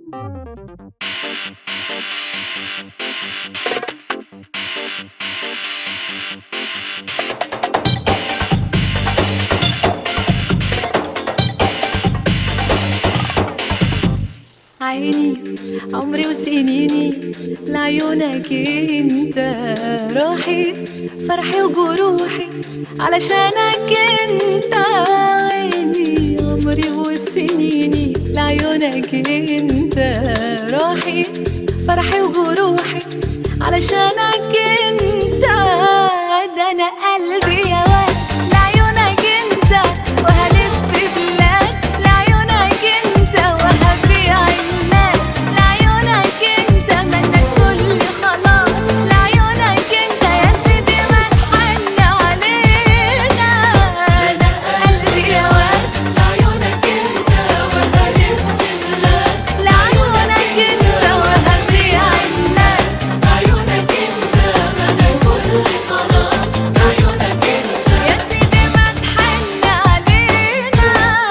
عيني عمري وسنيني لعيونك انت روحي فرحي وجروحي علشانك انت عيني عمري وسنيني لعيونك انت روحي فرحي وجروحي علشانك انت ده انا قلبي يا واد لعيونك انت وهلف بلاد لعيونك انت وهبيع الناس لعيونك انت منك كل خلاص لعيونك انت يا سيدي ما تحن علينا انا قلبي يا واد لعيونك انت وهلف بلاد لعيونك انت وهبيع الناس لعيونك انت مدى كل خلاص لعيونك انت يا سيدي ما تحن علينا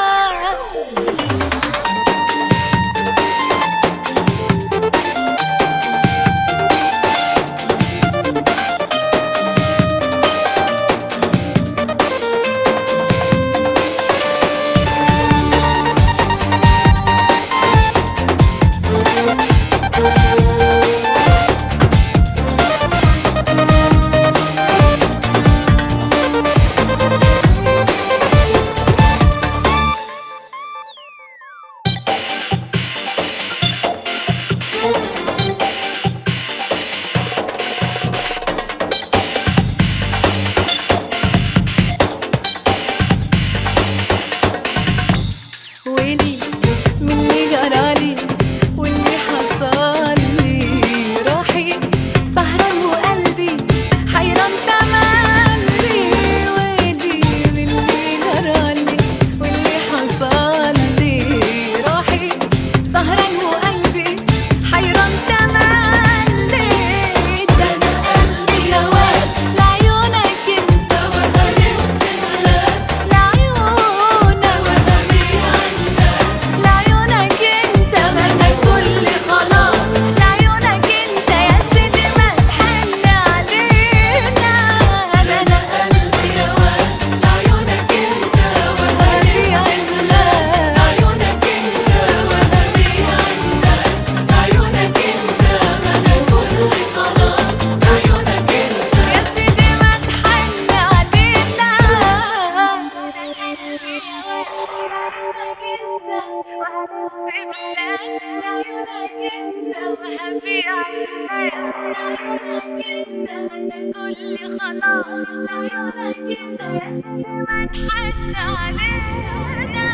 ويلي من اللي جرالي واللي حصل لي روحي سهران وقلبي حيران تملي ويلي من اللي جرالي واللي حصل لي روحي سهران وقلبي حيران تملي ده انا قلبي يا واد لعيونك انت وهلف بلاد لعيونك وهبيع الناس لعيونك انت منك كل خلاص لعيونك انت يا سيدي ما تحن علينا انا قلبي يا واد لعيونك انت وهلف بلاد لعيونك انت وهبيع الناس لعيونك انت مدى كل خلاص لعيونك انت يا سيدي ما تحن علينا كل خلاص لعيونك انت يا سيدي ما تحن علينا